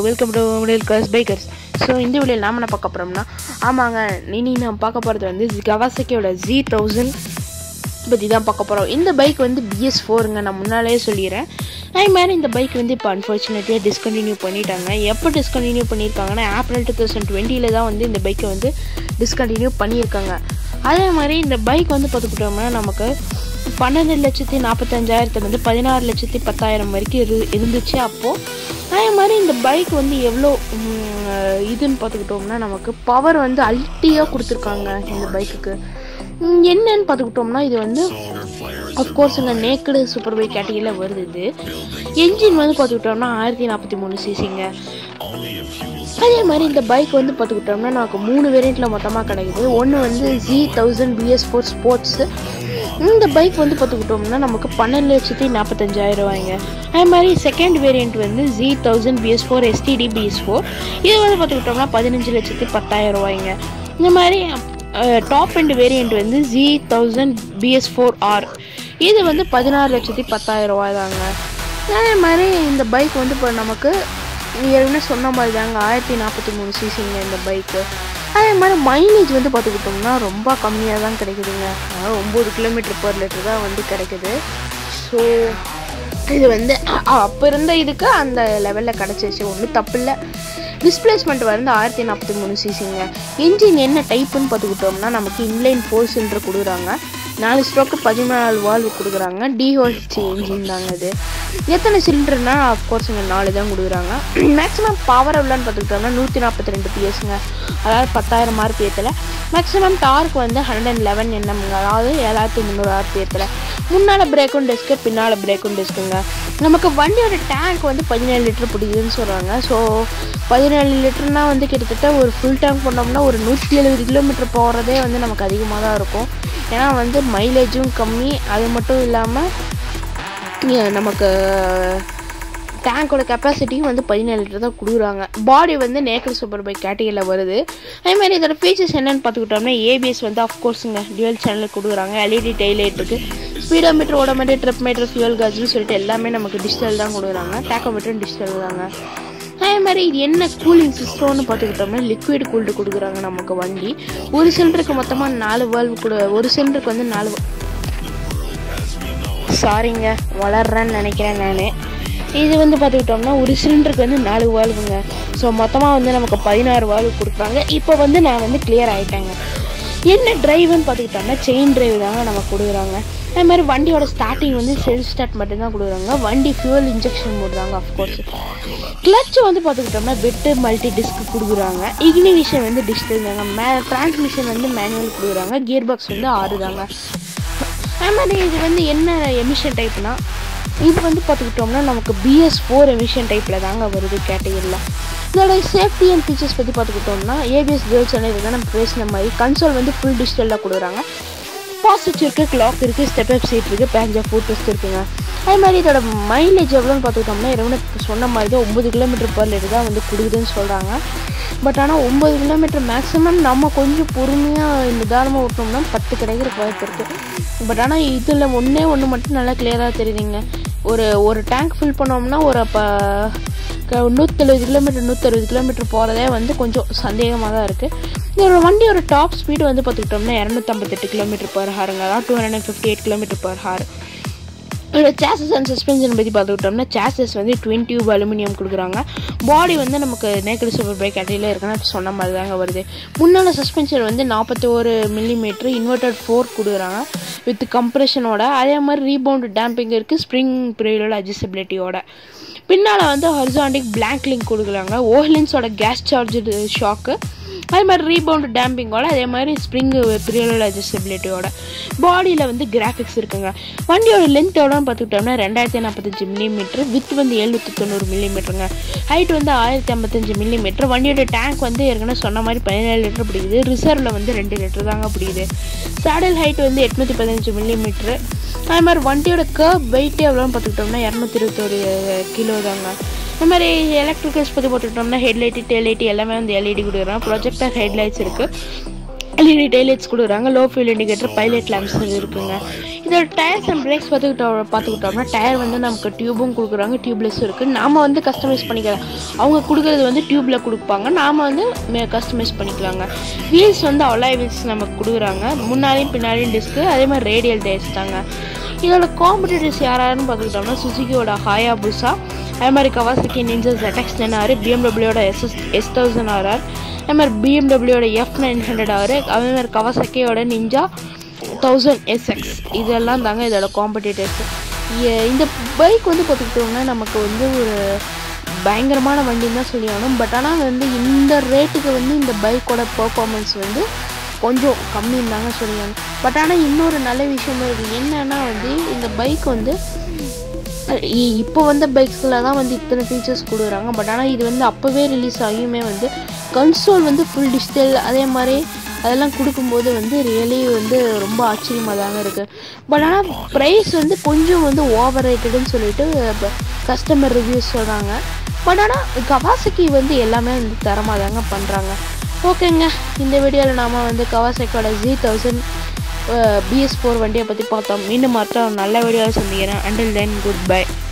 welcome to middle class bikers so இந்த வீடியோவில் நாம என்ன பார்க்க போகிறோம்னா ஆமாங்க இனி நான் பார்க்க போகிறது வந்து கவாசக்கியோட ஜி தௌசண்ட் பற்றி தான் பார்க்க போகிறோம் இந்த பைக் வந்து பிஎஸ் ஃபோருங்க நான் முன்னாலே சொல்லிடுறேன் அதே மாதிரி இந்த பைக் வந்து இப்போ அன்ஃபார்ச்சுனேட்லியாக டிஸ்கண்டினியூ பண்ணிட்டாங்க எப்போ டிஸ்கண்டினியூ பண்ணியிருக்காங்கன்னா ஏப்ரல் டூ தௌசண்ட் டுவெண்ட்டியில் தான் வந்து இந்த பைக்கை வந்து டிஸ்கண்டினியூ பண்ணியிருக்காங்க அதே மாதிரி இந்த பைக் வந்து பார்த்துக்கிட்டோம்னா நமக்கு பன்னெண்டு லட்சத்தி நாற்பத்தஞ்சாயிரத்துலேருந்து பதினாறு லட்சத்தி பத்தாயிரம் வரைக்கும் இரு இருந்துச்சு அப்போது அதே மாதிரி இந்த பைக் வந்து எவ்வளோ ம், இதுன்னு பார்த்துக்கிட்டோம்னா நமக்கு பவர் வந்து அல்ட்டியாக கொடுத்துருக்காங்க இந்த பைக்குக்கு ம், என்னன்னு பார்த்துக்கிட்டோம்னா இது வந்து அஃப்கோர்ஸ் இந்த நேக்கடு சூப்பர் பைக் கேட்டகரியில் வருது இது என்ஜின் வந்து பார்த்துக்கிட்டோம்னா ஆயிரத்தி நாற்பத்தி மூணு சிசிங்க அதே மாதிரி இந்த பைக் வந்து பார்த்துக்கிட்டோம்னா நமக்கு மூணு வேரியண்ட்டில் மொத்தமாக கிடைக்குது ஒன்று வந்து Z thousand BS four sports இந்த பைக் வந்து பார்த்துக்கிட்டோம்னா நமக்கு பன்னெண்டு லட்சத்தி நாற்பத்தஞ்சாயிரம் ரூபாய்ங்க அதே மாதிரி செகண்ட் வேரியண்ட் வந்து Z thousand BS four STD BS four இது வந்து பார்த்துக்கிட்டோம்னா பதினஞ்சு லட்சத்தி பத்தாயிரம் ரூபாய்ங்க இந்த மாதிரி டாப் எண்ட் வேரியண்ட் வந்து Z thousand BS four R இது வந்து பதினாறு லட்சத்தி பத்தாயிரம் ரூபாய் தாங்க அதே மாதிரி இந்த பைக் வந்து இப்போ நமக்கு ஏற்கனவே சொன்ன மாதிரி தாங்க ஆயிரத்தி நாற்பத்தி மூணு சிசிங்க இந்த பைக்கு அதே மாதிரி மைலேஜ் வந்து பார்த்துக்கிட்டோம்னா ரொம்ப கம்மியாக தான் கிடைக்குதுங்க அதாவது ஒம்பது கிலோமீட்டர் பர் லிட்டர் தான் வந்து கிடைக்குது ஸோ இது வந்து அப்போ இருந்த இதுக்கு அந்த லெவலில் கிடச்சிருச்சு ஒன்றும் தப்பு இல்லை டிஸ்பிளேஸ்மெண்ட் வந்து ஆயிரத்தி நாற்பத்தி மூணு சிசிங்க இன்ஜின் என்ன டைப்புன்னு பார்த்துக்கிட்டோம்னா நமக்கு இன்லைன் ஃபோர் சிலிண்டர் கொடுக்குறாங்க நாலு ஸ்ட்ரோக்கு பதினாலு வால்வு கொடுக்குறாங்க டிஹோச்சி இன்ஜின் தாங்க இது எத்தனை சிலிண்டர்னா அஃப்கோர்ஸ் இங்கே நாலு தான் கொடுக்குறாங்க மேக்ஸிமம் பவர் எவ்வளோன்னு பார்த்துக்கிட்டோம்னா நூற்றி நாற்பத்தி ரெண்டு பிஎஸ்ங்க அதாவது பத்தாயிரம் ஆர்பிஎத்தில் மேக்ஸிமம் டார்க் வந்து ஹண்ட்ரட் அண்ட் லெவன் என்னம்ங்க அதாவது ஏழாயிரத்தி முந்நூறு ஆர்பிஎத்தில் முன்னால் பிரேக்கும் டெஸ்க்கு பின்னால் பிரேக்கும் டெஸ்க்குங்க நமக்கு வண்டியோட டேங்க் வந்து பதினேழு லிட்டர் பிடிக்குதுன்னு சொல்கிறாங்க ஸோ பதினேழு லிட்டர்னா வந்து கிட்டத்தட்ட ஒரு ஃபுல் டேங்க் பண்ணோம்னா ஒரு நூற்றி எழுபது கிலோமீட்டர் போகிறதே வந்து நமக்கு அதிகமாக தான் இருக்கும் ஏன்னா வந்து மைலேஜும் கம்மி அது மட்டும் இல்லாமல் நமக்கு டேங்கோட கெப்பாசிட்டியும் வந்து பதினேழு லிட்டர் தான் கொடுக்குறாங்க பாடி வந்து நேக்கல் சூப்பர் பைக் கேட்டகரியில் வருது அதே மாதிரி இதோட ஃபீச்சர்ஸ் என்னென்னு பார்த்துக்கிட்டோம்னா ஏபிஎஸ் வந்து அஃப்கோர்ஸுங்க டியூவல் சேனலில் கொடுக்குறாங்க எல்இடி டைலைட் இருக்குது speedometer odometer trip meter fuel காஜ்னு சொல்லிட்டு எல்லாமே நமக்கு டிஜிட்டல் தான் கொடுக்குறாங்க டேக்கோமீட்டரும் டிஜிட்டல் தாங்க அதே மாதிரி இது என்ன கூலிங் சிஸ்டம்னு பார்த்துக்கிட்டோம்னா லிக்விட் கூல்டு கொடுக்குறாங்க நமக்கு வண்டி ஒரு சிலிண்டருக்கு மொத்தமாக நாலு வால்வு கொடு ஒரு சிலிண்டருக்கு வந்து நாலு சாரிங்க வளர்றேன்னு நினைக்கிறேன் நான் இது வந்து பார்த்துக்கிட்டோம்னா ஒரு சிலிண்டருக்கு வந்து நாலு வால்வுங்க ஸோ மொத்தமாக வந்து நமக்கு பதினாறு வால்வு கொடுக்குறாங்க இப்போ வந்து நான் வந்து கிளியர் ஆகிட்டேங்க என்ன டிரைவ்னு பார்த்துக்கிட்டோம்னா செயின் டிரைவ் தாங்க நமக்கு கொடுக்குறாங்க அதே மாதிரி வண்டியோட ஸ்டார்டிங் வந்து செல்ஃப் ஸ்டார்ட் மட்டும்தான் கொடுக்குறாங்க வண்டி ஃபியூல் இன்ஜெக்ஷன் போடுறாங்க அஃப்கோர்ஸ் கிளச் வந்து பார்த்துக்கிட்டோம்னா பெட்டு மல்டி டிஸ்க் கொடுக்குறாங்க இக்னிவிஷன் வந்து டிஜிட்டல் தாங்க மே டிரான்ஸ்மிஷன் வந்து மேனுவல் கொடுக்குறாங்க கியர் பாக்ஸ் வந்து ஆறு தாங்க அதே மாதிரி இது வந்து என்ன எமிஷன் டைப்னா இது வந்து பார்த்துக்கிட்டோம்னா நமக்கு பிஎஸ் ஃபோர் எமிஷன் டைப்பில் தாங்க வருது கேட்டகரியில் இதோட சேஃப்டி அண்ட் ஃபீச்சர்ஸ் பற்றி பார்த்துக்கிட்டோம்னா ஏபிஎஸ் கேர்ள்ஸ் இதுதான் நம்ம பேசின மாதிரி கன்சோல் வந்து ஃபுல் டிஜிட்டலில் கொடுக்குறாங்க பாசிட் இருக்குது கிளாக் இருக்குது ஸ்டெப் அப் சீட் இருக்குது பேஞ்ச் ஆஃப் ஃபுட் டெஸ்ட் இருக்குங்க அதே மாதிரி இதோட மைலேஜ் எவ்வளோன்னு பார்த்துக்கிட்டோம்னா இரவு சொன்ன மாதிரி தான் ஒம்பது கிலோமீட்டர் பர் லிட்டர் தான் வந்து கொடுக்குதுன்னு சொல்கிறாங்க பட் ஆனால் ஒம்பது கிலோமீட்டர் மேக்ஸிமம் நம்ம கொஞ்சம் பொறுமையாக நிதானமாக ஓட்டினோம்னா பத்து கிடைக்கிற வாய்ப்பு இருக்குது பட் ஆனால் இதில் ஒன்றே ஒன்று மட்டும் நல்லா கிளியராக தெரியுதுங்க ஒரு ஒரு டேங்க் ஃபில் பண்ணோம்னா ஒரு அப்போ நூற்றறுபது கிலோமீட்டர் நூற்றறுபது கிலோமீட்டர் போகிறதே வந்து கொஞ்சம் சந்தேகமாக தான் இருக்குது இதோட வண்டியோட டாப் ஸ்பீடு வந்து பார்த்துக்கிட்டோம்னா இரநூத்தம்பத்தெட்டு கிலோமீட்டர் பர் ஹாருங்க அதாவது two hundred and fifty eight kilometre per hour இதோட சேசஸ் அண்ட் சஸ்பென்ஷன் பற்றி பார்த்துக்கிட்டோம்னா சேசஸ் வந்து டுவென் டியூப் அலுமினியம் கொடுக்குறாங்க பாடி வந்து நமக்கு நேக்கடு சூப்பர் பைக் அடியில் இருக்குன்னு சொன்ன மாதிரி தாங்க வருது முன்னால் சஸ்பென்ஷன் வந்து நாற்பத்தி ஒரு மில்லிமீட்ரு இன்வெர்டட் ஃபோர் கொடுக்குறாங்க வித் கம்ப்ரெஷனோட அதே மாதிரி ரீபவுண்ட் டேம்பிங் இருக்குது ஸ்ப்ரிங் பீரியடோட அட்ஜஸ்டபிலிட்டியோட பின்னால் வந்து ஹரிசாண்டிக் பிளாங்க் லிங்க் கொடுக்குறாங்க ஓஹ்லின்ஸோட கேஸ் சார்ஜர் ஷாக்கு அதே மாதிரி ரீபவுண்ட் டேம்பிங்கோட அதே மாதிரி ஸ்ப்ரிங் பீரியடோட அட்ஜஸ்டபிலிட்டியோட பாடியில் வந்து கிராஃபிக்ஸ் இருக்குங்க வண்டியோட லென்த் எவ்வளோன்னு பார்த்துக்கிட்டோம்னா ரெண்டாயிரத்தி நாற்பத்தஞ்சு மில்லிமீட்ரு வித் வந்து எழுநூற்றி தொண்ணூறு மில்லிமீட்டருங்க ஹைட் வந்து ஆயிரத்தி ஐம்பத்தஞ்சு மில்லிமீட்டர் வண்டியோட டேங்க் வந்து ஏற்கனவே சொன்ன மாதிரி பதினேழு லிட்டர் பிடிக்குது ரிசர்வில் வந்து ரெண்டு லிட்டர் தாங்க பிடிக்குது சேடல் ஹைட் வந்து எட்நூற்றி பதினஞ்சு மில்லிமீட்ரு அதே மாதிரி வண்டியோட கர்வ் வெயிட் எவ்வளோன்னு பார்த்துக்கிட்டோம்னா இரநூத்தி இருபத்தொரு கிலோ தாங்க இந்த மாதிரி எலக்ட்ரிக்கல்ஸ் பற்றி போட்டுக்கிட்டோம்னா ஹெட்லைட்டு டெய்லைட்டு எல்லாமே வந்து எல்இடி கொடுக்குறாங்க ப்ரொஜெக்டர் ஹெட்லைட்ஸ் இருக்குது எல்இடி டெய்லைட்ஸ் கொடுக்குறாங்க low fuel indicator pilot lamps இருக்குங்க இதோட டயர்ஸ் அண்ட் பிரேக்ஸ் பார்த்துக்கிட்டோம் பார்த்துக்கிட்டோம்னா டயர் வந்து நமக்கு டியூபும் கொடுக்குறாங்க டியூப்லெஸ்ஸும் இருக்குது நாம் வந்து கஸ்டமைஸ் பண்ணிக்கலாம் அவங்க கொடுக்குறது வந்து டியூப்பில் கொடுப்பாங்க நாம் வந்து கஸ்டமைஸ் பண்ணிக்கலாங்க வீல்ஸ் வந்து அலாய் வீல்ஸ் நமக்கு கொடுக்குறாங்க முன்னாடியும் பின்னாடியும் டிஸ்க்கு அதே மாதிரி ரேடியல் டயர்ஸ் தாங்க இதோட காம்படிட்டர்ஸ் யாராருன்னு பார்த்துக்கிட்டோம்னா சுசுகியோட ஹாயா புசா அதே மாதிரி கவாசக்கி நிஞ்சா ZX டென் ஆறு பிஎம்டபிள்யூட எஸ்எஸ் எஸ் தௌசண்ட் ஆர்ஆர் அதே மாதிரி பிஎம்டபிள்யூட எஃப் நைன் ஹண்ட்ரட் ஆறு அதே மாதிரி கவாசக்கியோட நிஞ்சா தௌசண்ட் எஸ்எக்ஸ் இதெல்லாம் தாங்க இதோட காம்படிட்டர்ஸ் இந்த பைக் வந்து பார்த்துக்கிட்டோம்னா நமக்கு வந்து ஒரு பயங்கரமான வண்டின்னு தான் சொல்லி ஆகணும் பட் ஆனால் வந்து இந்த ரேட்டுக்கு வந்து இந்த பைக்கோட பர்ஃபார்மன்ஸ் வந்து கொஞ்சம் கம்மின்னு தாங்க சொல்லியாங்க பட் ஆனால் இன்னொரு நல்ல விஷயமும் இருக்குது என்னன்னா வந்து இந்த பைக் வந்து இ- இப்போ வந்த பைக்ஸில் தான் வந்து இத்தனை ஃபீச்சர்ஸ் கொடுக்குறாங்க பட் ஆனால் இது வந்து அப்போவே ரிலீஸ் ஆகியுமே வந்து கன்சோல் வந்து ஃபுல் டிஜிட்டல் அதே மாதிரி அதெல்லாம் கொடுக்கும்போது வந்து ரியலி வந்து ரொம்ப ஆச்சரியமாக தாங்க இருக்குது பட் ஆனால் ப்ரைஸ் வந்து கொஞ்சம் வந்து ஓவர் ரேட்டடுன்னு சொல்லிட்டு கஸ்டமர் ரிவ்யூஸ் சொல்கிறாங்க பட் ஆனால் கவாசக்கி வந்து எல்லாமே வந்து தரமாக தாங்க பண்ணுறாங்க ஓகேங்க இந்த வீடியோவில் நாம் வந்து கவாசக்கியோட ஜி தௌசண்ட் பிஎஸ் ஃபோர் வண்டியை பற்றி பார்த்தோம் மீண்டும் மற்ற ஒரு நல்ல வீடியோவை சந்திக்கிறேன் அண்டில் தென் குட் பை